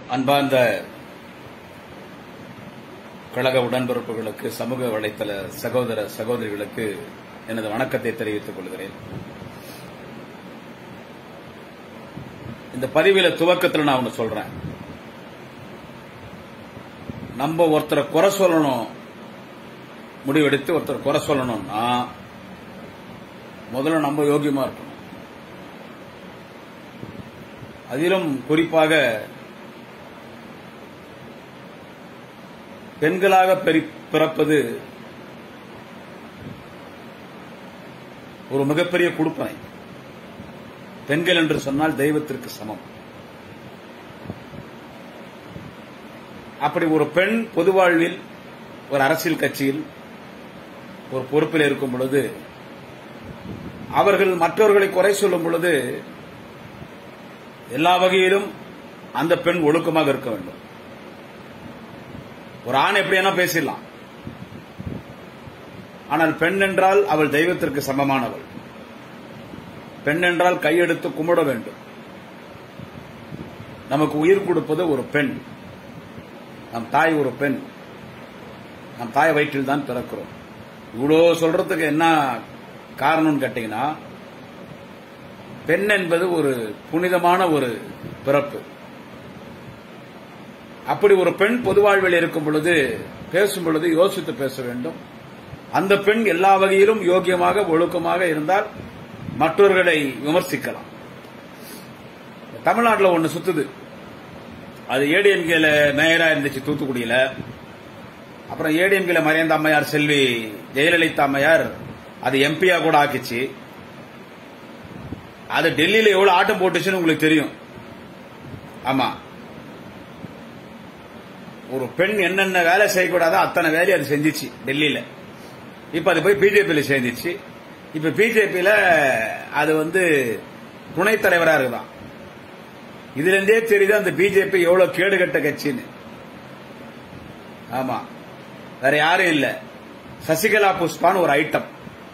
அன்பார்ந்த கழக உடன்பிறப்புகளுக்கு சமூக வலைத்தள சகோதர சகோதரிகளுக்கு எனது வணக்கத்தை தெரிவித்துக் கொள்கிறேன் இந்த பதிவில துவக்கத்தில் நான் ஒன்று சொல்றேன் நம்ம ஒருத்தரை குறை சொல்லணும் முடிவெடுத்து ஒருத்தர் குறை சொல்லணும்னா முதல்ல நம்ம யோகியமா இருக்கணும் அதிலும் குறிப்பாக பெண்களாக பெரி- பிறப்பது ஒரு மிகப்பெரிய கொடுப்பனை பெண்கள் என்று சொன்னால் தெய்வத்திற்கு சமம் அப்படி ஒரு பெண் பொது வாழ்வில் ஒரு அரசியல் கட்சியில் ஒரு பொறுப்பில் இருக்கும் பொழுது அவர்கள் மற்றவர்களை குறை சொல்லும் பொழுது எல்லா வகையிலும் அந்த பெண் ஒழுக்கமாக இருக்க வேண்டும் ஒரு ஆண் எப்படியான பேசிடலாம் ஆனால் பெண் என்றால் அவள் தெய்வத்திற்கு சமமானவள் பெண் என்றால் கையெடுத்து கும்பிட வேண்டும் நமக்கு உயிர் கொடுப்பது ஒரு பெண் நம் தாய் ஒரு பெண் நம் தாய் வயிற்றில் தான் பிறக்கிறோம் இவ்வளோ சொல்றதுக்கு என்ன காரணம்னு கேட்டீங்கன்னா பெண் என்பது ஒரு புனிதமான ஒரு பிறப்பு அப்படி ஒரு பெண் பொது வாழ்வில் இருக்கும் பொழுது பேசும் பொழுது யோசித்து பேச வேண்டும் அந்த பெண் எல்லா வகையிலும் யோகியமாக ஒழுக்கமாக இருந்தால் மற்றவர்களை விமர்சிக்கலாம் தமிழ்நாட்டில் ஒன்று சுத்துது அது ஏடிஎம்கேல மேயரா இருந்துச்சு தூத்துக்குடியில அப்புறம் ஏடிஎம்கேல மறைந்த அம்மையார் செல்வி ஜெயலலிதா அம்மையார் அது எம்பியா கூட ஆக்கிச்சு அது டெல்லியில எவ்வளவு ஆட்டம் போட்டுச்சுன்னு உங்களுக்கு தெரியும் ஆமா ஒரு பெண் என்னென்ன வேலை செய்யக்கூடாதோ அத்தனை வேலையை அது செஞ்சுச்சு டெல்லியில இப்ப அது போய் பிஜேபியில சேர்ந்துச்சு இப்ப பிஜேபியில அது வந்து துணைத் தலைவரா இருக்குதான் இதுல இருந்தே தெரியுது அந்த பிஜேபி எவ்வளவு கேடுகட்ட கட்சின்னு ஆமா வேற யாரும் இல்ல சசிகலா புஷ்பான்னு ஒரு ஐட்டம்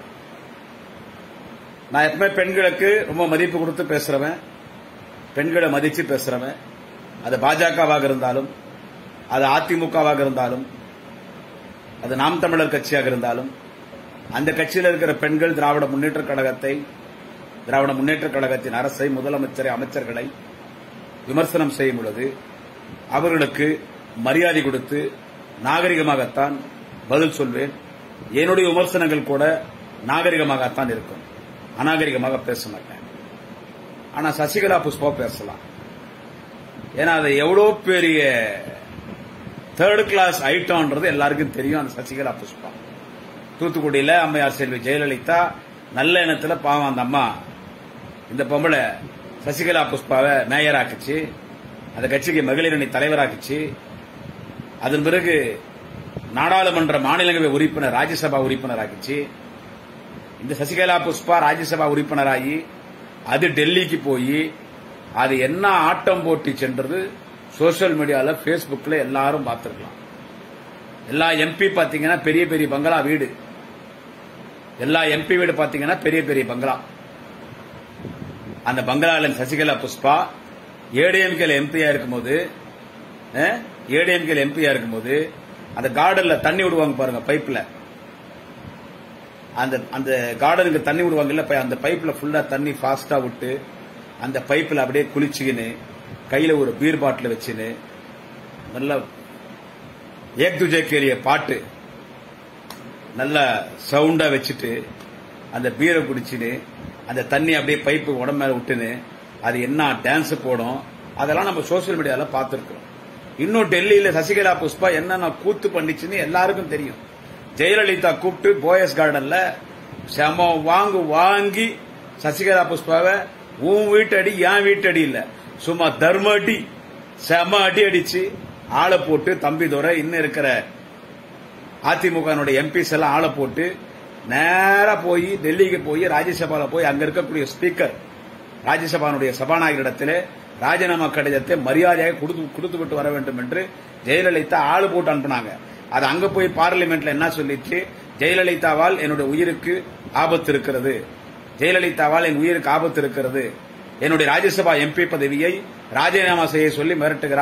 நான் எப்பவுமே பெண்களுக்கு ரொம்ப மதிப்பு கொடுத்து பேசுறவன் பெண்களை மதிச்சு பேசுறவன் அது பாஜகவாக இருந்தாலும் அது அதிமுகவாக இருந்தாலும் அது நாம் தமிழர் கட்சியாக இருந்தாலும் அந்த கட்சியில் இருக்கிற பெண்கள் திராவிட முன்னேற்றக் கழகத்தை திராவிட முன்னேற்றக் கழகத்தின் அரசை முதலமைச்சரை அமைச்சர்களை விமர்சனம் செய்யும் பொழுது அவர்களுக்கு மரியாதை கொடுத்து நாகரிகமாகத்தான் பதில் சொல்வேன் என்னுடைய விமர்சனங்கள் கூட நாகரிகமாகத்தான் இருக்கும் அநாகரிகமாக பேச மாட்டேன் ஆனா சசிகலா புஷ்பா பேசலாம் ஏன்னா அது எவ்வளோ பெரிய தேர்ட் கிளாஸ் ஐட்டம்ன்றது எல்லாருக்கும் தெரியும் அந்த சசிகலா புஷ்பா தூத்துக்குடியில அம்மையார் செல்வி ஜெயலலிதா நல்ல எண்ணத்துல பாவம் அந்த அம்மா இந்த பொம்பளை சசிகலா புஷ்பாவை மேயர் ஆக்குச்சு அந்த கட்சிக்கு மகளிர் அணி தலைவராக்குச்சு அதன் பிறகு நாடாளுமன்ற மாநிலங்களவை உறுப்பினர் ராஜ்யசபா உறுப்பினர் ஆக்கிச்சு இந்த சசிகலா புஷ்பா ராஜ்யசபா உறுப்பினராகி அது டெல்லிக்கு போய் அது என்ன ஆட்டம் போட்டி சென்றது சோஷியல் மீடியால பேஸ்புக்ல எல்லாரும் பார்த்திருக்கலாம் எல்லா எம்பி பாத்தீங்கன்னா பெரிய பெரிய பங்களா வீடு எல்லா எம்பி வீடு பாத்தீங்கன்னா பெரிய பெரிய பங்களா அந்த பங்களால சசிகலா புஷ்பா ஏடிஎம்கேல எம்பியா இருக்கும்போது ஏடிஎம்கேல எம்பியா இருக்கும்போது அந்த கார்டன்ல தண்ணி விடுவாங்க பாருங்க பைப்ல அந்த அந்த கார்டனுக்கு தண்ணி விடுவாங்கல்ல ப- அந்த பைப்ல ஃபுல்லா தண்ணி ஃபாஸ்டா விட்டு அந்த பைப்ல அப்படியே குளிச்சுக்கின்னு கையில ஒரு பீர் பாட்டில் வச்சுன்னு நல்ல ஏக் துஜே கேலிய பாட்டு நல்ல சவுண்டா வச்சுட்டு அந்த பீரை குடிச்சுன்னு அந்த தண்ணி அப்படியே பைப்பு உடம்பு மேல விட்டுன்னு அது என்ன டான்ஸ் போடும் அதெல்லாம் நம்ம சோசியல் மீடியால பார்த்திருக்கிறோம் இன்னும் டெல்லியில சசிகலா புஷ்பா என்னென்ன கூத்து பண்ணிச்சுன்னு எல்லாருக்கும் தெரியும் ஜெயலலிதா கூப்பிட்டு போயஸ் கார்டன்ல செம வாங்கு வாங்கி சசிகலா புஷ்பாவை உன் வீட்டு அடி என் வீட்டு அடி இல்ல சும்மா தர்ம அடி செம அடி அடிச்சு ஆளை போட்டு தம்பி துரை இன்னும் இருக்கிற அதிமுக எம்பிஸ் எல்லாம் ஆளை போட்டு நேரா போய் டெல்லிக்கு போய் ராஜ்யசபால போய் அங்க இருக்கக்கூடிய ஸ்பீக்கர் ராஜ்யசபானுடைய சபாநாயகரிடத்திலே ராஜினாமா கடிதத்தை மரியாதையாக கொடுத்து கொடுத்து விட்டு வர வேண்டும் என்று ஜெயலலிதா ஆளு போட்டு அனுப்புனாங்க அது அங்க போய் பார்லிமெண்ட்ல என்ன சொல்லிச்சு ஜெயலலிதாவால் என்னுடைய உயிருக்கு ஆபத்து இருக்கிறது ஜெயலலிதாவால் என் உயிருக்கு ஆபத்து இருக்கிறது என்னுடைய ராஜ்யசபா எம்பி பதவியை ராஜினாமா செய்ய சொல்லி மிரட்டுகிறார்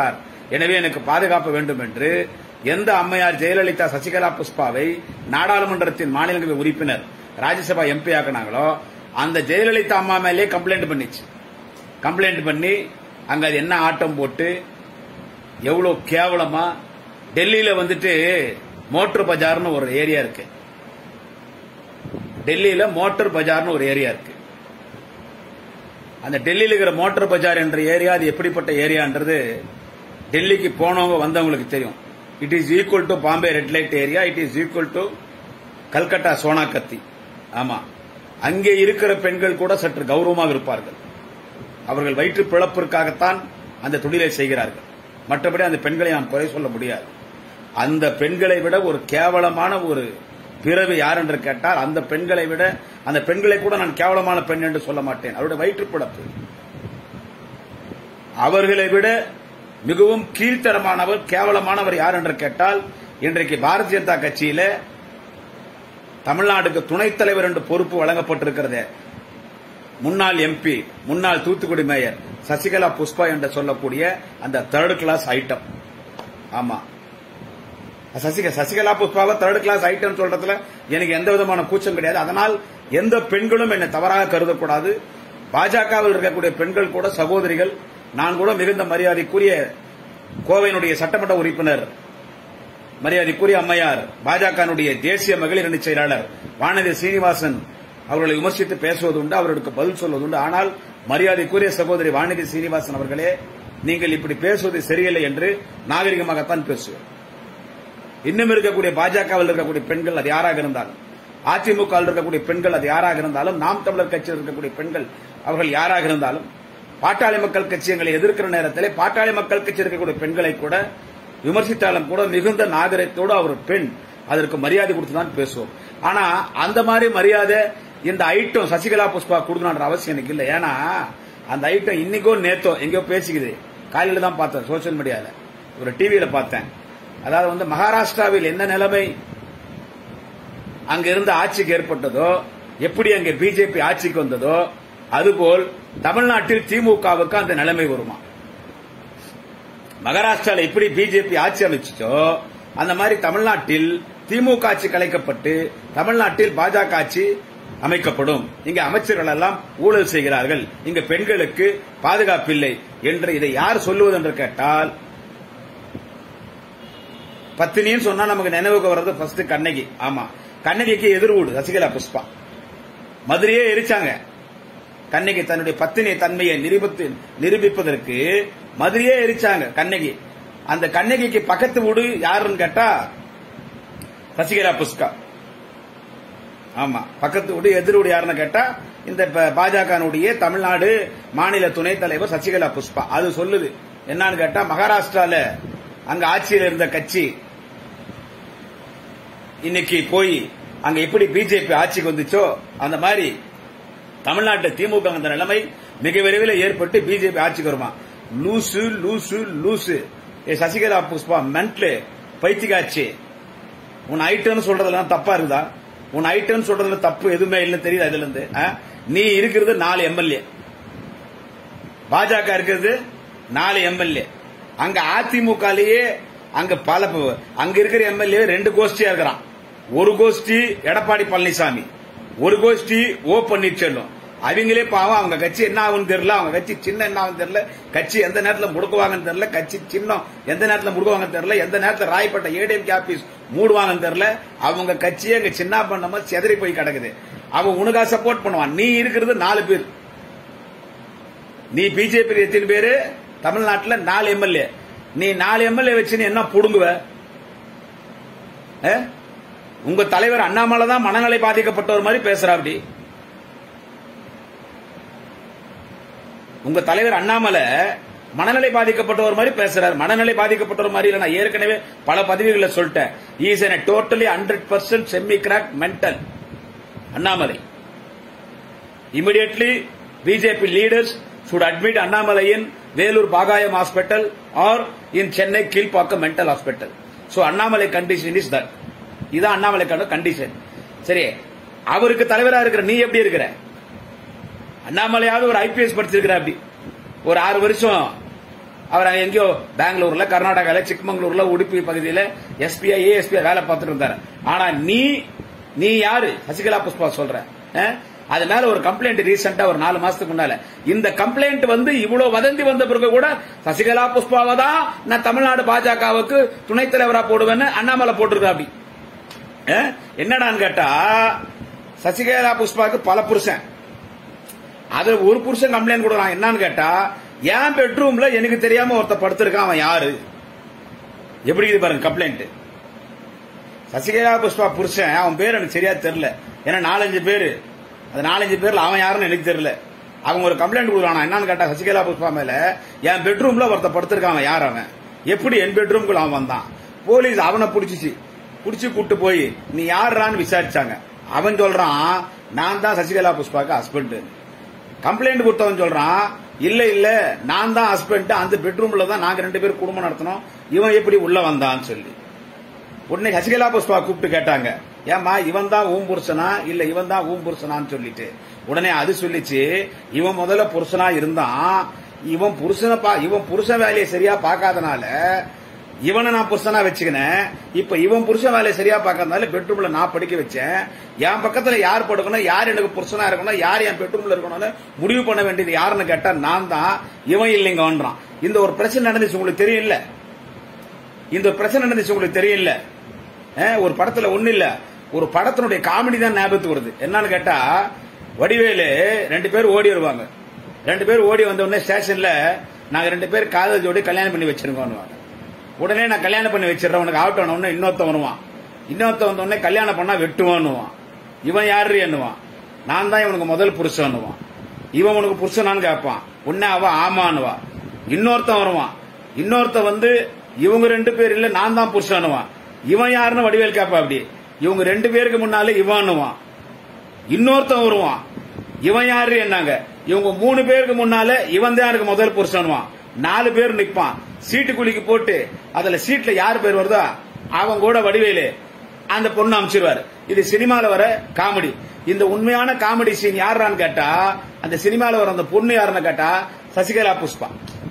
எனவே எனக்கு பாதுகாப்பு வேண்டும் என்று எந்த அம்மையார் ஜெயலலிதா சசிகலா புஷ்பாவை நாடாளுமன்றத்தின் மாநிலங்களவை உறுப்பினர் ராஜ்யசபா எம்பி ஆக்கினாங்களோ அந்த ஜெயலலிதா அம்மா மேலே கம்ப்ளைண்ட் பண்ணிச்சு கம்ப்ளைண்ட் பண்ணி அங்க அது என்ன ஆட்டம் போட்டு எவ்வளவு கேவலமா டெல்லியில வந்துட்டு மோட்டர் பஜார்னு ஒரு ஏரியா இருக்கு டெல்லியில மோட்டர் பஜார்னு ஒரு ஏரியா இருக்கு அந்த டெல்லியில இருக்கிற மோட்டர் பஜார் என்ற ஏரியா அது எப்படிப்பட்ட ஏரியான்றது டெல்லிக்கு போனவங்க வந்தவங்களுக்கு தெரியும் it is equal to Bombay red light area it is equal to Calcutta Sonagachi ஆமா அங்கே இருக்கிற பெண்கள் கூட சற்று கௌரவமாக இருப்பார்கள் அவர்கள் வயிற்று பிழப்பிற்காகத்தான் அந்த தொழிலை செய்கிறார்கள் மற்றபடி அந்த பெண்களை நாம் குறை சொல்ல முடியாது அந்த பெண்களை விட ஒரு கேவலமான ஒரு பிறவி யார் என்று கேட்டால் அந்த பெண்களை விட அந்த பெண்களை கூட நான் கேவலமான பெண் என்று சொல்ல மாட்டேன் அவருடைய வயிற்று பிழப்பு அவர்களை விட மிகவும் கீழ்த்தரமானவர் கேவலமானவர் யார் என்று கேட்டால் இன்றைக்கு பாரதிய ஜனதா கட்சியில தமிழ்நாடுக்கு துணைத் தலைவர் என்று பொறுப்பு வழங்கப்பட்டிருக்கிறது முன்னாள் எம்பி முன்னாள் தூத்துக்குடி மேயர் சசிகலா புஷ்பா என்று சொல்லக்கூடிய அந்த தேர்ட் கிளாஸ் ஐட்டம் ஆமா சசிக சசிகலா புஷ்பாவை தேர்ட் கிளாஸ் ஐட்டம் சொல்றதுல எனக்கு எந்த விதமான கூச்சம் கிடையாது அதனால் எந்த பெண்களும் என்னை தவறாக கருதக்கூடாது பாஜகவில் இருக்கக்கூடிய பெண்கள் கூட சகோதரிகள் நான் கூட மிகுந்த மரியாதைக்குரிய கோவையினுடைய சட்டமன்ற உறுப்பினர் மரியாதைக்குரிய அம்மையார் பாஜகனுடைய தேசிய மகளிர் அணி செயலாளர் வானதி சீனிவாசன் அவர்களை விமர்சித்து பேசுவது உண்டு அவர்களுக்கு பதில் சொல்வது உண்டு ஆனால் மரியாதைக்குரிய சகோதரி வானதி சீனிவாசன் அவர்களே நீங்கள் இப்படி பேசுவது சரியில்லை என்று நாகரிகமாகத்தான் பேசுவேன் இன்னும் இருக்கக்கூடிய பாஜகவில் இருக்கக்கூடிய பெண்கள் அது யாராக இருந்தாலும் அதிமுக இருக்கக்கூடிய பெண்கள் அது யாராக இருந்தாலும் நாம் தமிழர் கட்சியில் இருக்கக்கூடிய பெண்கள் அவர்கள் யாராக இருந்தாலும் பாட்டாளி மக்கள் கட்சி எங்களை எதிர்க்கிற நேரத்தில் பாட்டாளி மக்கள் கட்சி இருக்கக்கூடிய பெண்களை கூட விமர்சித்தாலும் கூட மிகுந்த நாகரிகத்தோடு அவர் பெண் அதற்கு மரியாதை கொடுத்து தான் பேசுவோம் ஆனா அந்த மாதிரி மரியாதை இந்த ஐட்டம் சசிகலா புஷ்பா கொடுக்கணுன்ற அவசியம் எனக்கு இல்லை ஏன்னா அந்த ஐட்டம் இன்னைக்கோ நேத்தோ எங்கேயோ பேசிக்குது காலையில தான் பார்த்தேன் சோசியல் மீடியால ஒரு டிவியில பார்த்தேன் அதாவது வந்து மகாராஷ்டிராவில் என்ன நிலைமை அங்க இருந்து ஆட்சிக்கு ஏற்பட்டதோ எப்படி அங்கே பிஜேபி ஆட்சிக்கு வந்ததோ அதுபோல் தமிழ்நாட்டில் திமுகவுக்கு அந்த நிலைமை வருமா மகாராஷ்டிரால எப்படி பிஜேபி ஆட்சி அமைச்சோ அந்த மாதிரி தமிழ்நாட்டில் திமுக ஆட்சி கலைக்கப்பட்டு தமிழ்நாட்டில் பாஜக ஆட்சி அமைக்கப்படும் இங்க அமைச்சர்கள் எல்லாம் ஊழல் செய்கிறார்கள் இங்க பெண்களுக்கு பாதுகாப்பில்லை என்று இதை யார் சொல்லுவது என்று கேட்டால் பத்தினின்னு சொன்னா நமக்கு நினைவுக்கு வர்றது ஃபர்ஸ்ட் கண்ணகி ஆமா கண்ணகிக்கு எதிர்வூடு சசிகலா புஷ்பா மதுரையே எரிச்சாங்க கண்ணகி தன்னுடைய பத்தினி தன்மையை நிரூபித்து நிரூபிப்பதற்கு மதுரையே எரிச்சாங்க கண்ணகி அந்த கண்ணகிக்கு பக்கத்து வீடு யாருன்னு கேட்டா சசிகலா புஷ்கா ஆமா பக்கத்து வீடு எதிர் வீடு யாருன்னு கேட்டா இந்த பாஜகனுடைய தமிழ்நாடு மாநில துணைத் தலைவர் சசிகலா புஷ்பா அது சொல்லுது என்னன்னு கேட்டா மகாராஷ்டிரால அங்க ஆட்சியில் இருந்த கட்சி இன்னைக்கு போய் அங்க எப்படி பிஜேபி ஆட்சிக்கு வந்துச்சோ அந்த மாதிரி தமிழ்நாட்டு திமுக அந்த நிலைமை மிக விரைவில் ஏற்பட்டு பிஜேபி ஆட்சிக்கு வருமா லூசு லூசு லூசு ஏ சசிகலா புஷ்பா மென்ட்லு பைத்திகாச்சு உன் ஐட்டம்னு சொல்றதெல்லாம் தப்பா இருக்குதா உன் ஐட்டம்னு சொல்றதுல தப்பு எதுவுமே இல்லைன்னு தெரியுது அதுல இருந்து நீ இருக்கிறது நாலு எம்எல்ஏ பாஜக இருக்கிறது நாலு எம்எல்ஏ அங்க அதிமுகலயே அங்க பல அங்க இருக்கிற எம்எல்ஏ ரெண்டு கோஷ்டியா இருக்கிறான் ஒரு கோஷ்டி எடப்பாடி பழனிசாமி ஒரு கோஷ்டி ஓ பன்னீர்செல்வம் அவங்களே பாவம் அவங்க கட்சி என்ன ஆகும் தெரியல அவங்க கட்சி சின்ன என்ன ஆகும் தெரியல கட்சி எந்த நேரத்தில் முடுக்குவாங்கன்னு தெரியல கட்சி சின்னம் எந்த நேரத்தில் முடுக்குவாங்கன்னு தெரியல எந்த நேரத்தில் ராயப்பட்ட ஏடிஎம்கே ஆபீஸ் மூடுவாங்கன்னு தெரியல அவங்க கட்சியே அங்க சின்ன பண்ணாம செதறி போய் கிடக்குது அவன் உனக்கா சப்போர்ட் பண்ணுவான் நீ இருக்கிறது நாலு பேர் நீ பிஜேபி எத்தனை பேரு தமிழ்நாட்டில் நாலு எம்எல்ஏ நீ நாலு எம்எல்ஏ வச்சு நீ என்ன புடுங்குவ உங்க தலைவர் அண்ணாமலை தான் மனநிலை பாதிக்கப்பட்டவர் மாதிரி பேசுறா அப்படி உங்க தலைவர் அண்ணாமலை மனநிலை பாதிக்கப்பட்டவர் மாதிரி பேசுறாரு மனநிலை பாதிக்கப்பட்டவர் மாதிரி இல்ல நான் ஏற்கனவே பல பதவிகளை சொல்லிட்டேன் is an totally hundred percent semi crack mental Annamalai immediately BJP leaders should admit Annamalai in Velur Bagayam Hospital or in Chennai Kilpakkam Mental Hospital. So Annamalai condition is that. இதான் அண்ணாமலைக்கான கண்டிஷன் சரி அவருக்கு தலைவரா இருக்கிற நீ எப்படி இருக்கிற அண்ணாமலையாவது ஒரு ஐபிஎஸ் படிச்சிருக்கிற அப்படி ஒரு ஆறு வருஷம் அவர் அங்க எங்கேயோ பெங்களூர்ல கர்நாடகால சிக்மங்களூர்ல உடுப்பி பகுதியில எஸ்பிஐ ஏஎஸ்பிஐ வேலை பார்த்துட்டு இருந்தாரு ஆனா நீ நீ யாரு சசிகலா புஷ்பா சொல்ற அஹ்? அது மேல ஒரு கம்ப்ளைண்ட் ரீசெண்டா ஒரு நாலு மாசத்துக்கு முன்னால இந்த கம்ப்ளைண்ட் வந்து இவ்வளவு வதந்தி வந்த பிறகு கூட சசிகலா புஷ்பாவை தான் நான் தமிழ்நாடு பாஜகவுக்கு துணைத் தலைவரா போடுவேன்னு அண்ணாமலை போட்டிருக்கா அப்படி அஹ்? என்னடான்னு கேட்டா சசிகலா புஷ்பாவுக்கு பல புருஷன் அது ஒரு புருஷன் கம்ப்ளைண்ட் கொடுக்கலாம் என்னன்னு கேட்டா என் பெட்ரூம்ல எனக்கு தெரியாம ஒருத்த படுத்திருக்கான் அவன் யாரு எப்படி இது பாருங்க கம்ப்ளைண்ட் சசிகலா புஷ்பா புருஷன் அவன் பேர் எனக்கு சரியா தெரியல ஏன்னா நாலஞ்சு பேரு அந்த நாலஞ்சு பேர்ல அவன் யாருன்னு எனக்கு தெரியல அவங்க ஒரு கம்ப்ளைண்ட் கொடுக்குறான் என்னன்னு கேட்டா சசிகலா புஷ்பா மேல என் பெட்ரூம்ல ஒருத்த படுத்திருக்கான் அவன் யார் அவன் எப்படி என் பெட்ரூம்குள்ள அவன் வந்தான் போலீஸ் அவனை புடிச்சிச்சு புடிச்சு கூட்டு போய் நீ யாருறான்னு விசாரிச்சாங்க அவன் சொல்றான் நான் தான் சசிகலா புஷ்பாக்கு ஹஸ்பண்ட் கம்ப்ளைண்ட் கொடுத்தவன் சொல்றான் இல்ல இல்ல நான் தான் ஹஸ்பண்ட் அந்த பெட்ரூம்ல தான் நாங்க ரெண்டு பேரும் குடும்பம் நடத்தினோம் இவன் எப்படி உள்ள வந்தான்னு சொல்லி உடனே சசிகலா புஷ்பா கூப்பிட்டு கேட்டாங்க ஏமா இவன் தான் ஊம் புருஷனா இல்ல இவன் தான் ஊம் புருஷனான்னு சொல்லிட்டு உடனே அது சொல்லிச்சு இவன் முதல்ல புருஷனா இருந்தான் இவன் புருஷனை பா இவன் புருஷன் வேலையை சரியா பார்க்காதனால இவனை நான் புருஷனா வச்சுக்கினேன் இப்ப இவன் புருஷன் வேலையை சரியா பார்க்கறதுனால பெட்ரூம்ல நான் படிக்க வச்சேன் என் பக்கத்துல யார் படுக்கணும் யார் எனக்கு புருஷனா இருக்கணும் யார் என் பெட்ரூம்ல இருக்கணும்னு முடிவு பண்ண வேண்டியது யாருன்னு கேட்டா நான் தான் இவன் இல்லைங்கன்றான் இந்த ஒரு பிரச்சனை நடந்துச்சு உங்களுக்கு தெரியல இந்த ஒரு பிரச்சனை நடந்துச்சு உங்களுக்கு தெரியல அஹ், ஒரு படத்துல ஒண்ணு இல்ல ஒரு படத்தினுடைய காமெடி தான் ஞாபகத்துக்கு வருது என்னன்னு கேட்டா வடிவேலு ரெண்டு பேர் ஓடி வருவாங்க ரெண்டு பேர் ஓடி வந்த உடனே ஸ்டேஷன்ல நாங்க ரெண்டு பேர் காதல் ஜோடி கல்யாணம் பண்ணி வச்சிருக்கோம் உடனே நான் கல்யாணம் பண்ணி வச்சிடறேன் உனக்கு ஆகட்டும் உடனே இன்னொருத்தன் வருவான் இன்னொருத்தன் வந்த உடனே கல்யாணம் பண்ணா வெட்டுவான்னுவான் இவன் யாரு என்னுவான் நான் தான் இவனுக்கு முதல் புருஷன்னுவான் இவன் உனக்கு புருஷனான்னு கேட்பான் உன்ன அவன் ஆமான்னுவா இன்னொருத்தன் வருவான் இன்னொருத்தன் வந்து இவங்க ரெண்டு பேர் இல்ல நான் தான் புருஷனுவான் இவன் யாருன்னு வடிவேல் கேப்பா அப்படி இவங்க ரெண்டு பேருக்கு முன்னாலே இவனுவான் இன்னொருத்தன் வருவான் இவன் யாரு என்னங்க இவங்க மூணு பேருக்கு முன்னால இவன் தான் எனக்கு முதல் புருஷனுவான் நாலு பேர் நிப்பான் சீட்டு குலுக்கி போட்டு அதுல சீட்ல யார் பேர் வருதோ அவன் கூட வடிவேலு அந்த பொண்ணு அமைச்சிருவாரு இது சினிமால வர காமெடி இந்த உண்மையான காமெடி சீன் யாரான்னு கேட்டா அந்த சினிமால வர அந்த பொண்ணு யாருன்னு கேட்டா சசிகலா புஷ்பா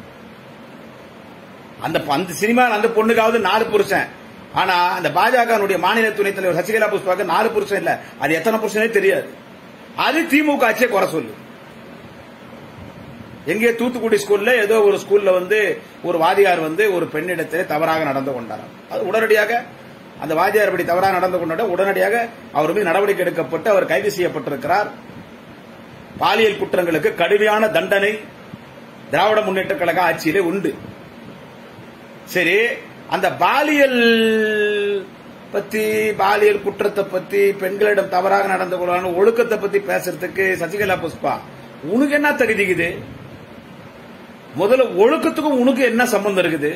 அந்த அந்த சினிமாவில் அந்த பொண்ணுக்காவது நாலு புருஷன் ஆனா அந்த பாஜகனுடைய மாநில துணைத் தலைவர் சசிகலா புஷ்பாக்கு நாலு புருஷன் இல்ல அது எத்தனை புருஷனே தெரியாது அது திமுக ஆட்சியை குறை சொல்லு எங்கே தூத்துக்குடி ஸ்கூல்ல ஏதோ ஒரு ஸ்கூல்ல வந்து ஒரு வாதியார் வந்து ஒரு பெண்ணிடத்திலே தவறாக நடந்து கொண்டார் அது உடனடியாக அந்த வாதியார் படி தவறாக நடந்து கொண்டாட உடனடியாக அவர் மீது நடவடிக்கை எடுக்கப்பட்டு அவர் கைது செய்யப்பட்டிருக்கிறார் பாலியல் குற்றங்களுக்கு கடுமையான தண்டனை திராவிட முன்னேற்ற கழக ஆட்சியிலே உண்டு சரி அந்த பாலியல் பத்தி பாலியல் குற்றத்தை பத்தி பெண்களிடம் தவறாக நடந்து கொள்ளணும் ஒழுக்கத்தை பத்தி பேசுறதுக்கு சசிகலா புஷ்பா உனக்கு என்ன தகுதிக்குது முதல்ல ஒழுக்கத்துக்கும் உனக்கு என்ன சம்பந்தம் இருக்குது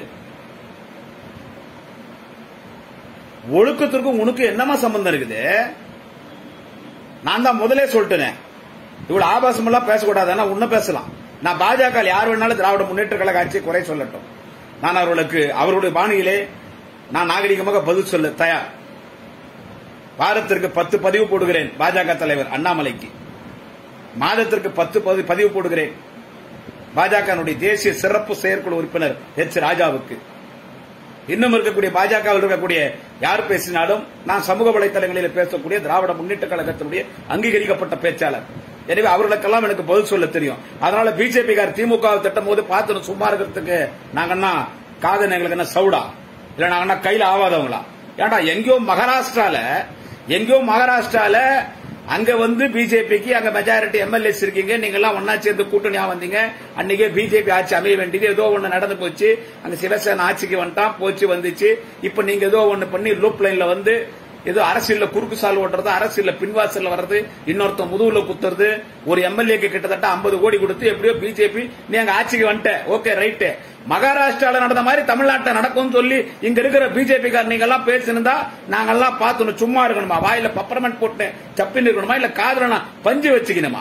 ஒழுக்கத்திற்கும் உனக்கு என்னமா சம்பந்தம் இருக்குது நான் தான் முதலே சொல்லிட்டேனே இவ்வளவு ஆபாசம் எல்லாம் பேசக்கூடாதுன்னா உன்ன பேசலாம் நான் பாஜக யார் வேணாலும் திராவிட முன்னேற்ற கழக ஆட்சியை குறை சொல்லட்டும் நான் அவர்களுக்கு அவருடைய பாணியிலே நான் நாகரிகமாக பதில் சொல்ல தயார் வாரத்திற்கு பத்து பதிவு போடுகிறேன் பாஜக தலைவர் அண்ணாமலைக்கு மாதத்திற்கு பத்து பதி- பதிவு போடுகிறேன் பாஜக தேசிய சிறப்பு செயற்குழு உறுப்பினர் எச் ராஜாவுக்கு இன்னும் இருக்கக்கூடிய பாஜக வில் இருக்கக்கூடிய யார் பேசினாலும் நான் சமூக வலைதளங்களில் பேசக்கூடிய திராவிட முன்னேற்ற கழகத்தினுடைய அங்கீகரிக்கப்பட்ட பேச்சாளர் எனவே அவர்களுக்கெல்லாம் எனக்கு பதில் சொல்ல தெரியும் அதனால பிஜேபி கார் திமுக வை திட்டும் போது பார்த்து சும்மா இருக்கிறதுக்கு நாங்கன்னா காதல் எங்களுக்கு என்ன சவுடா இல்ல நாங்கன்னா கையில ஆவாதவங்களா ஏன்டா எங்கேயோ மகாராஷ்டிரால எங்கேயோ மகாராஷ்டிரால அங்க வந்து பிஜேபிக்கு அங்க மெஜாரிட்டி எம்எல்ஏஸ் இருக்கீங்க நீங்க எல்லாம் ஒன்னா சேர்ந்து கூட்டணியா வந்தீங்க அன்னைக்கே பிஜேபி ஆட்சி அமைய வேண்டியது ஏதோ ஒண்ணு நடந்து போச்சு அங்க சிவசேனா ஆட்சிக்கு வந்துட்டான் போச்சு வந்துச்சு இப்ப நீங்க ஏதோ ஒண்ணு பண்ணி லூப் லைன்ல வந்து ஏதோ அரசியல்ல குறுக்கு சால் ஓட்டுறது அரசியல்ல பின்வாசல்ல வர்றது இன்னொருத்தன் முதுகுல குத்துறது ஒரு எம்எல்ஏக்கு கிட்டத்தட்ட 50 கோடி கொடுத்து எப்படியோ பிஜேபி நீ அங்க ஆட்சிக்கு வந்துட்ட ஓகே ரைட்டு மகாராஷ்டிரால நடந்த மாதிரி தமிழ்நாட்டில் நடக்கும்னு சொல்லி இங்க இருக்கிற பிஜேபி கார் நீங்க எல்லாம் பேசியிருந்தா நாங்கெல்லாம் பார்த்துணும் சும்மா இருக்கணுமா வாயில பப்பரமெண்ட் போட்டு சப்பின்னு இருக்கணுமா இல்ல காதுல பஞ்சு வச்சுக்கணுமா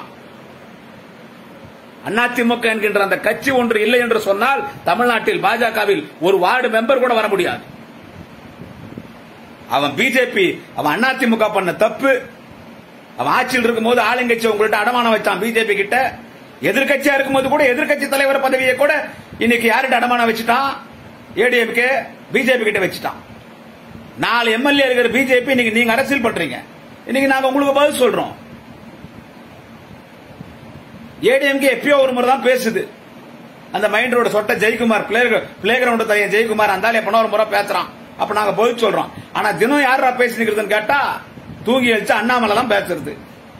அதிமுக என்கின்ற அந்த கட்சி ஒன்று இல்லை என்று சொன்னால் தமிழ்நாட்டில் பாஜகவில் ஒரு வார்டு மெம்பர் கூட வர முடியாது அவன் பிஜேபி அவன் அதிமுக பண்ண தப்பு அவன் ஆட்சியில் இருக்கும்போது ஆளுங்கட்சி உங்கள்ட்ட அடமானம் வச்சான் பிஜேபி கிட்ட எதிர்க்கட்சியா இருக்கும்போது கூட எதிர்க்கட்சி தலைவர் பதவியை கூட இன்னைக்கு யார்கிட்ட அடமானம் வச்சுட்டான் ஏடிஎம்கே பிஜேபி கிட்ட வச்சுட்டான் நாலு எம்எல்ஏ இருக்கிற பிஜேபி இன்னைக்கு நீங்க அரசியல் பண்றீங்க இன்னைக்கு நாங்க உங்களுக்கு பதில் சொல்றோம் ஏடிஎம்கே எப்பயோ ஒரு முறை தான் பேசுது அந்த மைண்ட் ரோடு சொட்ட ஜெயக்குமார் பிளே கிரவுண்ட் தையன் ஜெயக்குமார் அந்த எப்ப ஒரு முறை பேசுறான் அப்ப நாங்க பதில் சொல்றோம் ஆனா தினம் யாரா பேசிக்கிறதுன்னு கேட்டா தூங்கி வச்சு அண்ணாமலை தான் பேசுறது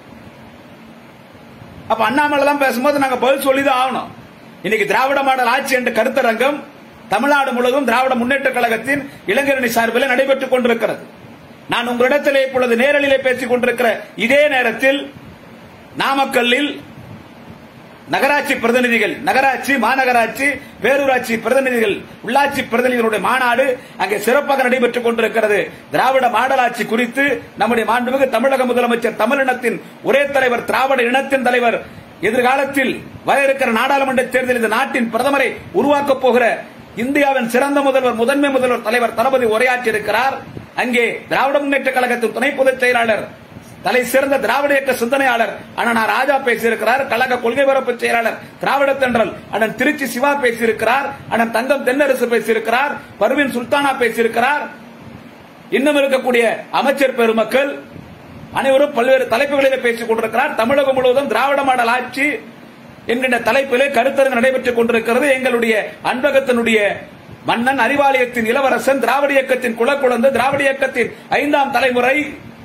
அப்ப அண்ணாமலை தான் பேசும்போது நாங்க பதில் சொல்லிதான் ஆகணும் இன்னைக்கு திராவிட மாடல் ஆட்சி என்ற கருத்தரங்கம் தமிழ்நாடு முழுவதும் திராவிட முன்னேற்ற கழகத்தின் இளைஞரணி சார்பில் நடைபெற்றுக் கொண்டிருக்கிறது நான் உங்களிடத்திலே இப்பொழுது நேரலிலே பேசிக் கொண்டிருக்கிற இதே நேரத்தில் நாமக்கல்லில் நகராட்சி பிரதிநிதிகள் நகராட்சி மாநகராட்சி பேரூராட்சி பிரதிநிதிகள் உள்ளாட்சி பிரதிநிதிகளுடைய மாநாடு அங்கே சிறப்பாக நடைபெற்றுக் கொண்டிருக்கிறது திராவிட மாடலாட்சி குறித்து நம்முடைய மாண்புமிகு தமிழக முதலமைச்சர் தமிழினத்தின் ஒரே தலைவர் திராவிட இனத்தின் தலைவர் எதிர்காலத்தில் வர இருக்கிற நாடாளுமன்ற தேர்தலில் இந்த நாட்டின் பிரதமரை உருவாக்கப் போகிற இந்தியாவின் சிறந்த முதல்வர் முதன்மை முதல்வர் தலைவர் தளபதி உரையாற்றி இருக்கிறார் அங்கே திராவிட முன்னேற்ற கழகத்தின் துணை பொதுச் செயலாளர் தலை சிறந்த திராவிட இயக்க சிந்தனையாளர் அண்ணன் ராஜா பேசியிருக்கிறார் கழக கொள்கை பரப்பு செயலாளர் திராவிட தென்றல் அண்ணன் திருச்சி சிவா பேசியிருக்கிறார் அண்ணன் தங்கம் தென்னரசு பேசியிருக்கிறார் பர்வீன் சுல்தானா பேசியிருக்கிறார் இன்னும் இருக்கக்கூடிய அமைச்சர் பெருமக்கள் அனைவரும் பல்வேறு தலைப்புகளிலே பேசிக் கொண்டிருக்கிறார் தமிழகம் முழுவதும் திராவிட மாடல் ஆட்சி என்கின்ற தலைப்பிலே கருத்தரங்கு நடைபெற்றுக் கொண்டிருக்கிறது எங்களுடைய அன்பகத்தினுடைய மன்னன் அறிவாலயத்தின் இளவரசன் திராவிட இயக்கத்தின் குலக்குழந்தை திராவிட இயக்கத்தின் ஐந்தாம் தலைமுறை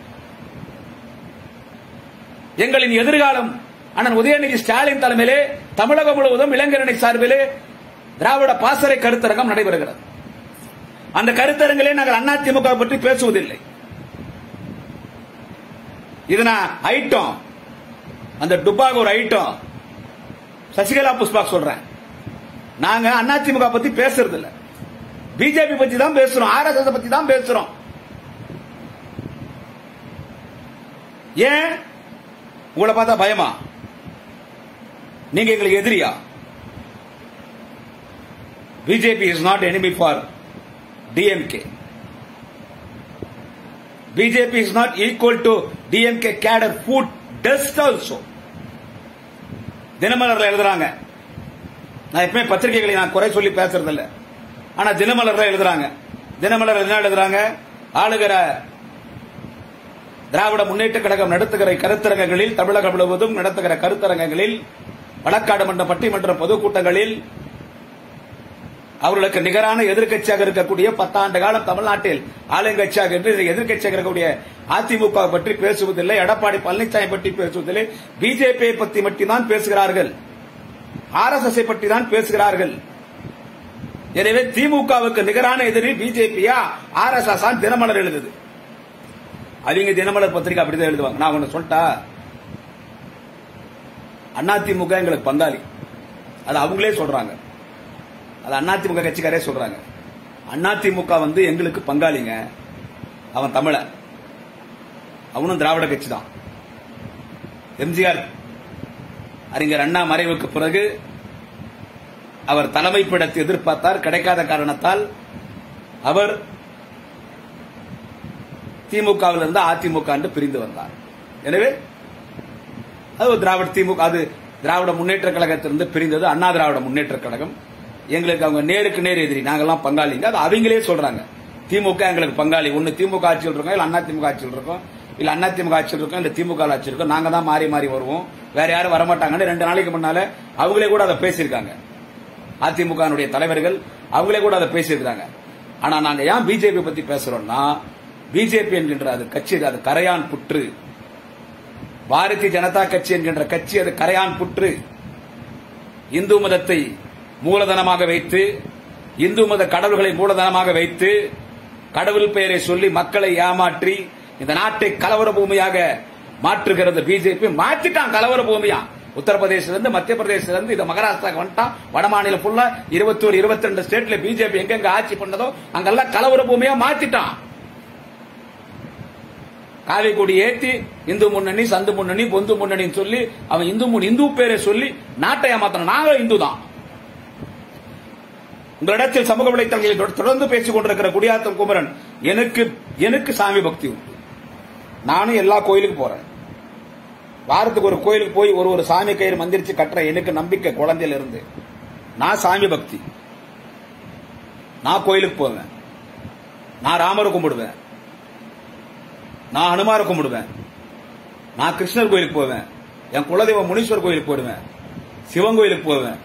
எங்களின் எதிர்காலம் அண்ணன் உதயநிதி ஸ்டாலின் தலைமையிலே தமிழகம் முழுவதும் இளைஞரணி சார்பிலே திராவிட பாசறை கருத்தரங்கம் நடைபெறுகிறது அந்த கருத்தரங்கிலே நாங்கள் அதிமுக பற்றி பேசுவதில்லை இது நான் ஐட்டம் அந்த டுபாக ஒரு ஐட்டம் சசிகலா புஷ்பா சொல்றேன் நாங்க அதிமுக பத்தி பேசுறது இல்ல பிஜேபி பத்தி தான் பேசுறோம் ஆர்எஸ்எஸ் பத்தி தான் பேசுறோம் ஏன் உங்களை பார்த்தா பயமா நீங்க எங்களுக்கு எதிரியா BJP is not enemy for DMK BJP is not equal to DMK cadre foot dust also தினமலர்ல எழுதுறாங்க நான் எப்பவுமே பத்திரிகைகளை நான் குறை சொல்லி பேசுறது இல்ல ஆனா தினமலர்ல எழுதுறாங்க தினமலர் என்ன எழுதுறாங்க ஆளுகிற திராவிட முன்னேற்ற கழகம் நடத்துகிற கருத்தரங்கங்களில் தமிழகம் முழுவதும் நடத்துகிற கருத்தரங்கங்களில் வழக்காடு மன்ற பட்டிமன்ற பொதுக்கூட்டங்களில் அவர்களுக்கு நிகரான எதிர்க்கட்சியாக இருக்கக்கூடிய பத்தாண்டு காலம் தமிழ்நாட்டில் ஆளுங்கட்சியாக என்று எதிர்க்கட்சியாக இருக்கக்கூடிய அதிமுக பற்றி பேசுவதில்லை எடப்பாடி பழனிசாமி பற்றி பேசுவதில்லை பிஜேபியை பற்றி மட்டும்தான் பேசுகிறார்கள் ஆர்எஸ்எஸ் பற்றி தான் பேசுகிறார்கள் எனவே திமுகவுக்கு நிகரான எதிரி பிஜேபியா ஆர்எஸ்எஸ் தினமலர் எழுதுது அவங்க தினமலர் பத்திரிகை அப்படிதான் எழுதுவாங்க நான் ஒண்ணு சொல்லிட்டா அதிமுக எங்களுக்கு பங்காளி அது அவங்களே சொல்றாங்க அது அதிமுக கட்சிக்காரே சொல்றாங்க அதிமுக வந்து எங்களுக்கு பங்காளிங்க அவன் தமிழன் அவனும் திராவிட கட்சி தான் எம்ஜிஆர் அறிஞர் அண்ணா மறைவுக்கு பிறகு அவர் தலைமை பீடத்தை எதிர்பார்த்தார் கிடைக்காத காரணத்தால் அவர் திமுகவில் இருந்து அதிமுக என்று பிரிந்து வந்தார் எனவே அது ஒரு திராவிட திமுக அது திராவிட முன்னேற்ற கழகத்திலிருந்து பிரிந்தது அண்ணா திராவிட முன்னேற்ற கழகம் எங்களுக்கு அவங்க நேருக்கு நேர் எதிரி நாங்கெல்லாம் பங்காளிங்க அது அவங்களே சொல்றாங்க திமுக எங்களுக்கு பங்காளி ஒன்னு திமுக ஆட்சியில் இருக்கோம் இல்ல அண்ணா திமுக ஆட்சியில் இருக்கோம் இல்ல அண்ணா திமுக ஆட்சியில் இருக்கோம் இல்ல திமுக ஆட்சி இருக்கோம் நாங்க தான் மாறி மாறி வருவோம் வேற யாரும் வரமாட்டாங்கன்னு ரெண்டு நாளைக்கு முன்னால அவங்களே கூட அதை பேசியிருக்காங்க அதிமுக தலைவர்கள் அவங்களே கூட அதை பேசியிருக்காங்க ஆனா நாங்க ஏன் பிஜேபி பத்தி பேசுறோம்னா பிஜேபி என்கின்ற அது கட்சி அது கரையான் புற்று பாரதிய ஜனதா கட்சி என்கின்ற கட்சி அது கரையான் புற்று இந்து மதத்தை மூலதனமாக வைத்து இந்து மத கடவுள்களை மூலதனமாக வைத்து கடவுள் பெயரை சொல்லி மக்களை ஏமாற்றி இந்த நாட்டை கலவர பூமியாக மாற்றுகிறது பிஜேபி மாற்றிட்டான் கலவர பூமியா உத்தரப்பிரதேசிலிருந்து மத்திய பிரதேசிலிருந்து இது மகாராஷ்டிராக்கு வந்துட்டான் வடமாநிலம் ஃபுல்லா இருபத்தோரு இருபத்தி ரெண்டு ஸ்டேட்ல பிஜேபி எங்கெங்க ஆட்சி பண்ணதோ அங்கெல்லாம் கலவர பூமியா மாத்திட்டான் காவி கொடி ஏத்தி இந்து முன்னணி சந்து முன்னணி பொந்து முன்னணின்னு சொல்லி அவன் இந்து முன் இந்து பேரை சொல்லி நாட்டை ஏமாத்தணும் நாங்க இந்து தான் உங்களிடத்தில் சமூக வலைத்தளங்களில் தொட- தொடர்ந்து பேசிக் கொண்டிருக்கிற குடியாத்தம் குமரன் எனக்கு எனக்கு சாமி பக்தி உண்டு நானும் எல்லா கோயிலுக்கும் போறேன் வாரத்துக்கு ஒரு கோயிலுக்கு போய் ஒரு ஒரு சாமி கயிறு மந்திரிச்சு கட்டுற எனக்கு நம்பிக்கை குழந்தையில இருந்து நான் சாமி பக்தி நான் கோயிலுக்கு போவேன் நான் ராமரை கும்பிடுவேன் நான் அனுமாரை கும்பிடுவேன் நான் கிருஷ்ணர் கோயிலுக்கு போவேன் என் குலதெய்வம் முனீஸ்வர் கோயிலுக்கு போடுவேன் சிவன் கோயிலுக்கு போவேன்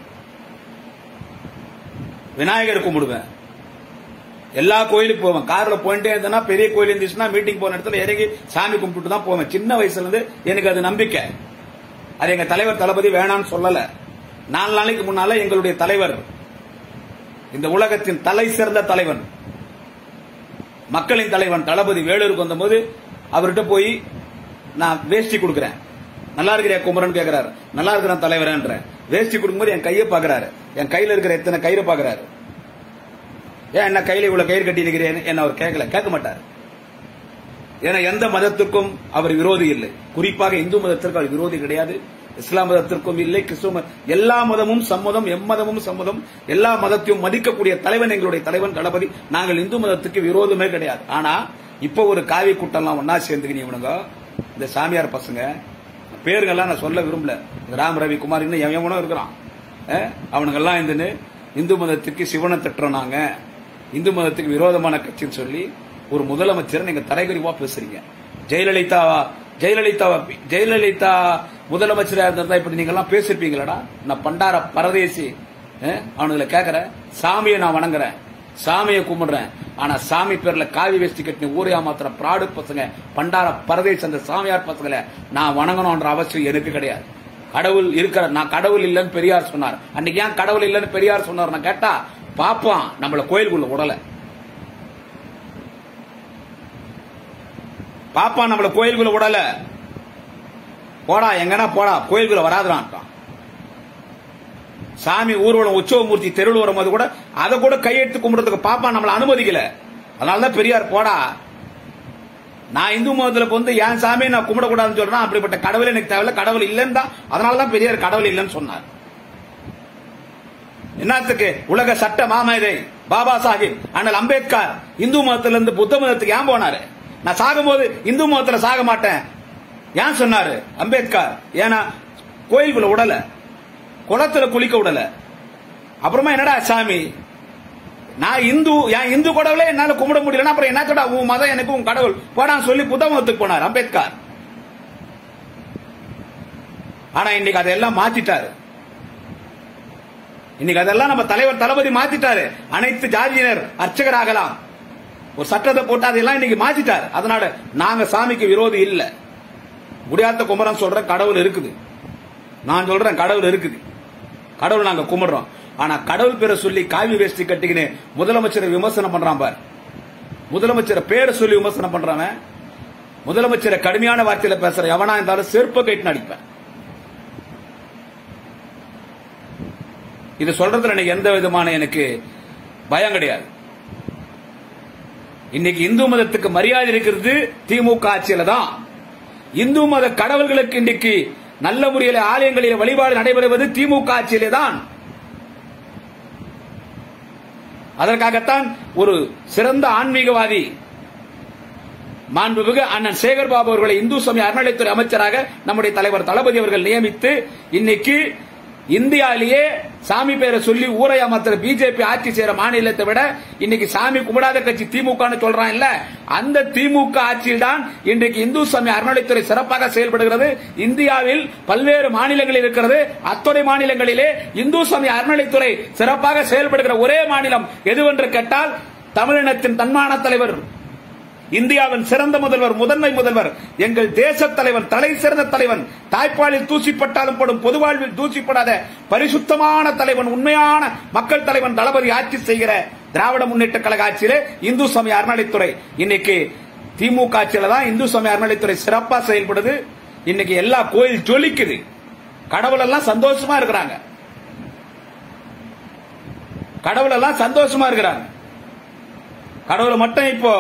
விநாயகர் கும்பிடுவேன் எல்லா கோயிலுக்கு போவேன் கார்ல போயிட்டே இருந்தேன்னா பெரிய கோயில் இருந்துச்சுன்னா மீட்டிங் போன இடத்துல இறங்கி சாமி கும்பிட்டு தான் போவேன் சின்ன வயசுல இருந்து எனக்கு அது நம்பிக்கை அது எங்க தலைவர் தளபதி வேணாம்னு சொல்லல நாலு நாளைக்கு முன்னால எங்களுடைய தலைவர் இந்த உலகத்தின் தலை சிறந்த தலைவன் மக்களின் தலைவன் தளபதி வேலூருக்கு வந்தபோது அவர்கிட்ட போய் நான் வேஷ்டி கொடுக்குறேன் நல்லா இருக்கிற குமரன் கேக்குறாரு நல்லா இருக்கிறான் தலைவரன்ற வேஷ்டி கொடுக்கும்போது என் கையை பாக்குறாரு என் கையில இருக்கிற எத்தனை கயிறு பாக்குறாரு ஏன் என்ன கையில இவ்வளவு கயிறு கட்டி இருக்கிறேன் என்ன அவர் கேட்கல கேட்க மாட்டார் ஏன்னா எந்த மதத்துக்கும் அவர் விரோதி இல்லை குறிப்பாக இந்து மதத்திற்கு அவர் விரோதி கிடையாது இஸ்லாம் மதத்திற்கும் இல்லை கிறிஸ்துவ மத- எல்லா மதமும் சம்மதம் எம்மதமும் சம்மதம் எல்லா மதத்தையும் மதிக்கக்கூடிய தலைவன் எங்களுடைய தலைவன் தளபதி நாங்கள் இந்து மதத்துக்கு விரோதமே கிடையாது ஆனா இப்ப ஒரு காவி கூட்டம்லாம் ஒன்னா சேர்ந்துக்கினீங்க இவனுங்க இந்த சாமியார் பசங்க பேருங்கெல்லாம் நான் சொல்ல விரும்பல இந்த ராம் ரவி குமார் இன்னும் எவன் எவனோ இருக்கிறான் அஹ், அவனுங்கெல்லாம் இந்த இந்து மதத்துக்கு சிவனை தட்டுறோம் நாங்க இந்து மதத்துக்கு விரோதமான கட்சின்னு சொல்லி ஒரு முதலமைச்சர் நீங்க தரைகுறிவா பேசுறீங்க ஜெயலலிதா ஜெயலலிதா ஜெயலலிதா முதலமைச்சரா இருந்தா இப்படி நீங்க எல்லாம் பேசிருப்பீங்களடா நான் பண்டார பரதேசி அஹ், அவனுங்களை கேக்குறேன் சாமியை நான் வணங்குறேன் சாமியை கும்பிடுறேன் ஆனா சாமி பேர்ல காவி வேஷ்டி கட்டின ஊரையா மாத்திர பிராடு பசங்க பண்டார பரதேசி அந்த சாமியார் பசங்களை நான் வணங்கணும்ன்ற அவசியம் எனக்கு கிடையாது கடவுள் இருக்கிற நான் கடவுள் இல்லைன்னு பெரியார் சொன்னார் அன்னைக்கு ஏன் கடவுள் இல்லைன்னு பெரியார் சொன்னார் நான் கேட்டா பாப்பான் நம்மள கோயிலுக்குள்ள உடல பாப்பான் நம்மள கோயிலுக்குள்ள உடல போடா எங்கனா போடா கோயிலுக்குள்ள வராதுடான்ட்டான் சாமி ஊர்வலம் உற்சவமூர்த்தி தெருவில் வரும்போது கூட அதை கூட கையெடுத்து கும்பிடுறதுக்கு பாப்பா நம்மள அனுமதிக்கல அதனாலதான் பெரியார் போடா நான் இந்து மதத்துல வந்து என் சாமியை நான் கும்பிடக்கூடாதுன்னு சொல்றேன் அப்படிப்பட்ட கடவுள் எனக்கு தேவையில்ல கடவுள் இல்லைன்னு தான் அதனாலதான் பெரியார் கடவுள் இல்லைன்னு சொன்னார் என்னத்துக்கு உலக சட்ட மாமேதை பாபா சாஹிப் அண்ணல் அம்பேத்கர் இந்து மதத்துல இருந்து புத்த மதத்துக்கு ஏன் போனாரு நான் சாகும்போது இந்து மதத்துல சாக மாட்டேன் ஏன் சொன்னாரு அம்பேத்கர் ஏன்னா கோயிலுக்குள்ள உடல குளத்துல குளிக்க விடல அப்புறமா என்னடா சாமி நான் இந்து என் இந்து கடவுளே என்னால கும்பிட முடியலன்னா அப்புறம் என்னத்தடா உன் மதம் எனக்கு உன் கடவுள் போடான்னு சொல்லி புத்த மதத்துக்கு போனார் அம்பேத்கர் ஆனா இன்னைக்கு அதெல்லாம் மாத்திட்டாரு இன்னைக்கு அதெல்லாம் நம்ம தலைவர் தளபதி மாத்திட்டாரு அனைத்து ஜாதியினர் அர்ச்சகராகலாம் ஒரு சட்டத்தை போட்டு அதெல்லாம் இன்னைக்கு மாத்திட்டாரு அதனால நாங்க சாமிக்கு விரோதி இல்ல முடியாத குமரன் சொல்ற கடவுள் இருக்குது நான் சொல்றேன் கடவுள் இருக்குது கடவுள் நாங்க கும்பிடுறோம் ஆனா கடவுள் பேரை சொல்லி காவி வேஷ்டி கட்டிக்கின்னு முதலமைச்சரை விமர்சனம் பண்றான் பார் முதலமைச்சரை பேரை சொல்லி விமர்சனம் பண்றவன் முதலமைச்சரை கடுமையான வார்த்தையில பேசுற எவனா இருந்தாலும் செருப்ப கைட்டு அடிப்பேன் இது சொல்றதுல எனக்கு எந்த விதமான எனக்கு பயம் கிடையாது இன்னைக்கு இந்து மதத்துக்கு மரியாதை இருக்கிறது திமுக ஆட்சியில தான் இந்து மத கடவுள்களுக்கு இன்னைக்கு நல்ல முறையில் ஆலயங்களில் வழிபாடு நடைபெறுவது திமுக ஆட்சியிலே தான் அதற்காகத்தான் ஒரு சிறந்த ஆன்மீகவாதி மாண்புமிகு அண்ணன் சேகர் பாபு அவர்களை இந்து சமய அறநிலைத்துறை அமைச்சராக நம்முடைய தலைவர் தளபதி அவர்கள் நியமித்து இன்னைக்கு இந்தியாவிலேயே சாமி பேரை சொல்லி ஊரை அமர்த்துற பிஜேபி ஆட்சி செய்யற மாநிலத்தை விட இன்னைக்கு சாமி கும்பிடாத கட்சி திமுக சொல்றான் இல்ல அந்த திமுக ஆட்சியில் தான் இன்றைக்கு இந்து சமய அறநிலைத்துறை சிறப்பாக செயல்படுகிறது இந்தியாவில் பல்வேறு மாநிலங்களில் இருக்கிறது அத்துணை மாநிலங்களிலே இந்து சமய அறநிலைத்துறை சிறப்பாக செயல்படுகிற ஒரே மாநிலம் எதுவென்று கேட்டால் தமிழினத்தின் தன்மான தலைவர் இந்தியாவின் சிறந்த முதல்வர் முதன்மை முதல்வர் எங்கள் தேச தலைவன் தலை சிறந்த தலைவன் தாய்ப்பாலில் தூசிப்பட்டாலும் படும் பொது வாழ்வில் தூசிப்படாத பரிசுத்தமான தலைவன் உண்மையான மக்கள் தலைவன் தளபதி ஆட்சி செய்கிற திராவிட முன்னேற்ற கழக ஆட்சியிலே இந்து சமய அறநிலைத்துறை இன்னைக்கு திமுக ஆட்சியில தான் இந்து சமய அறநிலைத்துறை சிறப்பா செயல்படுது இன்னைக்கு எல்லா கோயில் ஜொலிக்குது கடவுள் எல்லாம் சந்தோஷமா இருக்கிறாங்க கடவுள் எல்லாம் சந்தோஷமா இருக்கிறாங்க கடவுளை மட்டும் இப்போ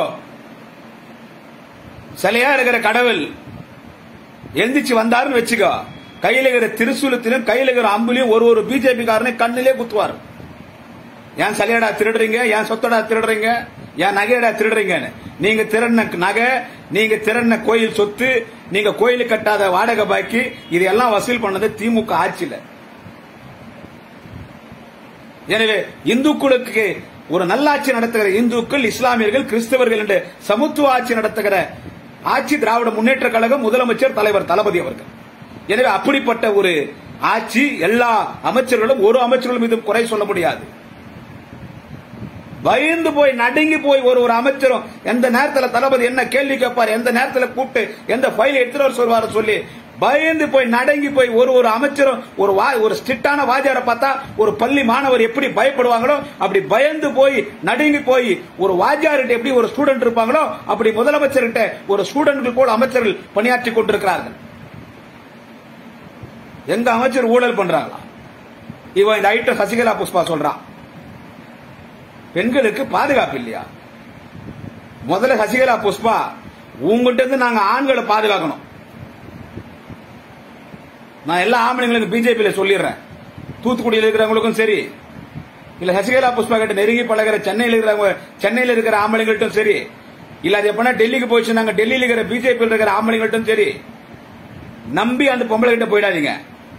சிலையா இருக்கிற கடவுள் எந்திரிச்சு வந்தாருன்னு வச்சுக்கோ கையில இருக்கிற திருசூலத்திலும் கையில இருக்கிற அம்புலையும் ஒரு ஒரு பிஜேபி காரனை கண்ணிலே குத்துவார் ஏன் சிலையடா திருடுறீங்க ஏன் சொத்தடா திருடுறீங்க ஏன் நகையடா திருடுறீங்கன்னு நீங்க திருடின நகை நீங்க திறன கோயில் சொத்து நீங்க கோயில் கட்டாத வாடகை பாக்கி இதெல்லாம் வசூல் பண்ணது திமுக ஆட்சியில எனவே இந்துக்களுக்கு ஒரு நல்லாட்சி நடத்துகிற இந்துக்கள் இஸ்லாமியர்கள் கிறிஸ்தவர்கள் என்று சமத்துவ ஆட்சி நடத்துகிற ஆட்சி திராவிட முன்னேற்ற கழகம் முதலமைச்சர் தலைவர் தளபதி அவர்கள் எனவே அப்படிப்பட்ட ஒரு ஆட்சி எல்லா அமைச்சர்களும் ஒரு அமைச்சர்கள் மீதும் குறை சொல்ல முடியாது பயந்து போய் நடுங்கி போய் ஒரு ஒரு அமைச்சரும் எந்த நேரத்துல தளபதி என்ன கேள்வி கேட்பார் எந்த நேரத்துல கூப்பிட்டு எந்த ஃபைல் எடுத்துட்டு வர சொல்வாரு சொல்லி பயந்து போய் நடுங்கி போய் ஒரு ஒரு அமைச்சரும் ஒரு வா ஒரு ஸ்ட்ரிக்டான வாத்தியாரை பார்த்தா ஒரு பள்ளி மாணவர் எப்படி பயப்படுவாங்களோ அப்படி பயந்து போய் நடுங்கி போய் ஒரு வாத்தியார்கிட்ட எப்படி ஒரு ஸ்டூடெண்ட் இருப்பாங்களோ அப்படி முதலமைச்சர்கிட்ட ஒரு ஸ்டூடெண்ட்கள் கூட அமைச்சர்கள் பணியாற்றி கொண்டிருக்கிறார்கள் எங்க அமைச்சர் ஊழல் பண்றாங்களா இவன் இந்த ஐட்டம் சசிகலா புஷ்பா சொல்றான் பெண்களுக்கு பாதுகாப்பு இல்லையா முதல்ல சசிகலா புஷ்பா உங்ககிட்ட இருந்து நாங்க ஆண்களை பாதுகாக்கணும் நான் எல்லா ஆம்பளைங்களுக்கு பிஜேபியில சொல்லிடுறேன் தூத்துக்குடியில் இருக்கிறவங்களுக்கும் சரி இல்ல சசிகலா புஷ்பா கிட்ட நெருங்கி பழகிற சென்னையில் இருக்கிறவங்க சென்னையில் இருக்கிற ஆம்பளைங்கள்ட்டும் சரி இல்ல அது எப்பனா டெல்லிக்கு போயிடுச்சு நாங்க டெல்லியில் இருக்கிற பிஜேபியில் இருக்கிற ஆம்பளைங்கள்ட்டும் சரி நம்பி அந்த பொம்பளை கிட்ட போயிடாதீங்க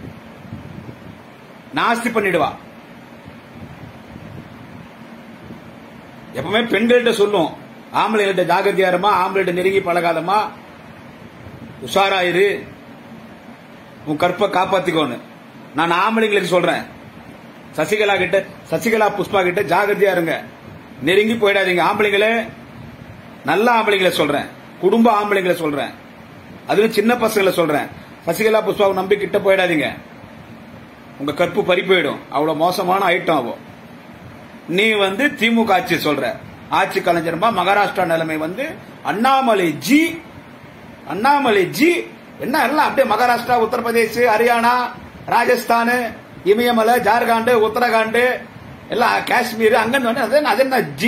நாஸ்தி பண்ணிடுவா எப்பவுமே பெண்கள்கிட்ட சொல்லும் ஆம்பளைகிட்ட ஜாகிரதையா இருமா ஆம்பளைகிட்ட நெருங்கி பழகாதமா உஷாராயிரு உன் கற்பை காப்பாத்திக்கோன்னு நான் ஆம்பளைங்களுக்கு சொல்றேன் சசிகலா கிட்ட சசிகலா புஷ்பா கிட்ட ஜாகிரதையா இருங்க நெருங்கி போயிடாதீங்க ஆம்பளைங்களே நல்ல ஆம்பளைங்களை சொல்றேன் குடும்ப ஆம்பளைங்களை சொல்றேன் அதுவும் சின்ன பசங்களை சொல்றேன் சசிகலா புஷ்பாவை நம்பி கிட்ட போயிடாதீங்க உங்க கற்பு பறி போயிடும் அவ்வளவு மோசமான ஐட்டம் ஆகும் நீ வந்து திமுக ஆட்சி சொல்ற ஆட்சி கலைஞர்மா மகாராஷ்டிரா நிலைமை வந்து அண்ணாமலை ஜி அண்ணாமலை ஜி என்ன எல்லாம் அப்படியே மகாராஷ்டிரா உத்தரப்பிரதேஷ் ஹரியானா ராஜஸ்தான் இமயமலை ஜார்க்கண்ட் உத்தரகாண்ட் எல்லாம் காஷ்மீர் அங்கிருந்து வந்து அது என்ன- அது என்ன ஜி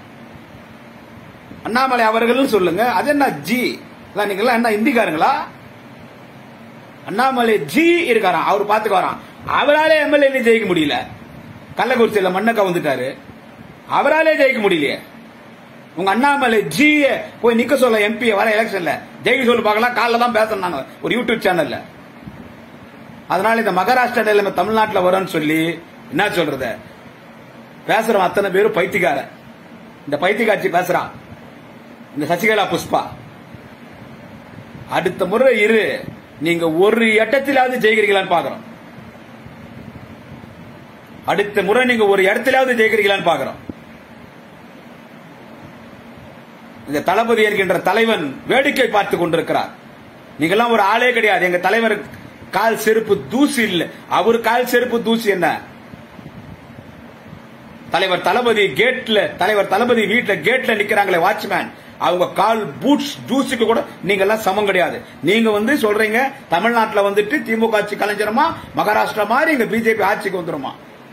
அண்ணாமலை அவர்கள் சொல்லுங்க அது என்ன ஜி எல்லாம் நீங்க எல்லாம் என்ன இந்திக்காரங்களா அண்ணாமலை ஜி இருக்காராம் அவர் பாத்துக்கு வரான் அவராலே எம்எல்ஏ ஜெயிக்க முடியல கள்ளக்குறிச்சியில மண்ணை கவுந்துட்டாரு அவராலே ஜெயிக்க முடியலையே உங்க அண்ணாமலை ஜி போய் நிக்க சொல்ல எம்பி வர எலெக்ஷன்ல ஜெயிக்க சொல்லி பார்க்கலாம் காலைல தான் பேசணும் நாங்க ஒரு யூடியூப் சேனல்ல அதனால இந்த மகாராஷ்டிரா நிலைமை தமிழ்நாட்டுல வரும்னு சொல்லி என்ன சொல்றது பேசுறவன் அத்தனை பேரும் பைத்தியக்காரன் இந்த பைத்தியக்காட்சி பேசுறான் இந்த சசிகலா புஷ்பா அடுத்த முறை இரு நீங்க ஒரு இடத்திலாவது ஜெயிக்கிறீங்களான்னு பாக்குறோம் அடுத்த முறை நீங்க ஒரு இடத்திலாவது ஜெயிக்கிறீங்களான்னு பாக்குறோம் இந்த தளபதி என்கின்ற தலைவன் வேடிக்கை பார்த்து கொண்டிருக்கிறார் நீங்கெல்லாம் ஒரு ஆளே கிடையாது எங்க தலைவர் கால் செருப்பு தூசி இல்ல அவர் கால் செருப்பு தூசி என்ன தலைவர் தளபதி கேட்ல தலைவர் தளபதி வீட்ல கேட்ல நிக்கிறாங்களே வாட்ச்மேன் அவங்க கால் பூட்ஸ் தூசிக்கு கூட நீங்க எல்லாம் சமம் கிடையாது நீங்க வந்து சொல்றீங்க தமிழ்நாட்டுல வந்துட்டு திமுக ஆட்சி கலைஞரமா மகாராஷ்டிரா மாதிரி இங்க பிஜேபி ஆட்சிக்கு வந்துருமா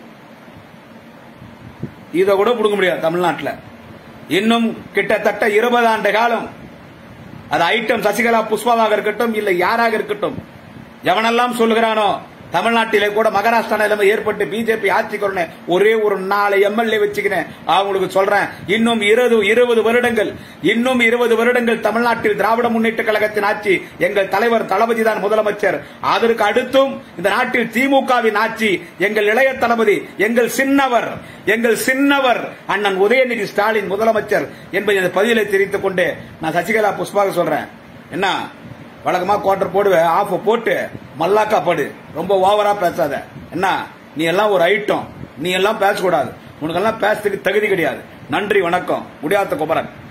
இத கூட புடுங்க முடியாது தமிழ்நாட்டுல இன்னும் கிட்டத்தட்ட இருபது ஆண்டு காலம் அது ஐட்டம் சசிகலா புஷ்பாவாக இருக்கட்டும் இல்ல யாராக இருக்கட்டும் எவனெல்லாம் சொல்லுகிறானோ தமிழ்நாட்டிலே கூட மகாராஷ்டிரா நிலைமை ஏற்பட்டு பிஜேபி ஆட்சிக்கு ஒரே ஒரு நாலு எம்எல்ஏ வச்சுக்கிறேன் அவங்களுக்கு சொல்றேன் இன்னும் இருபது இருபது வருடங்கள் இன்னும் இருபது வருடங்கள் தமிழ்நாட்டில் திராவிட முன்னேற்ற கழகத்தின் ஆட்சி எங்கள் தலைவர் தளபதி தான் முதலமைச்சர் அதற்கு அடுத்தும் இந்த நாட்டில் திமுகவின் ஆட்சி எங்கள் இளைய தளபதி எங்கள் சின்னவர் எங்கள் சின்னவர் அண்ணன் உதயநிதி ஸ்டாலின் முதலமைச்சர் என்பதை இந்த பதிலை தெரிவித்துக் கொண்டு நான் சசிகலா புஷ்பாக சொல்றேன் என்ன வழக்கமா குவார்டர் போடுவேன் ஆஃப் போட்டு மல்லாக்கா படு ரொம்ப ஓவரா பேசாத என்ன நீ எல்லாம் ஒரு ஐட்டம் நீ எல்லாம் பேசக்கூடாது உனக்கெல்லாம் பேசுறதுக்கு தகுதி கிடையாது நன்றி வணக்கம் முடியாத குமரன்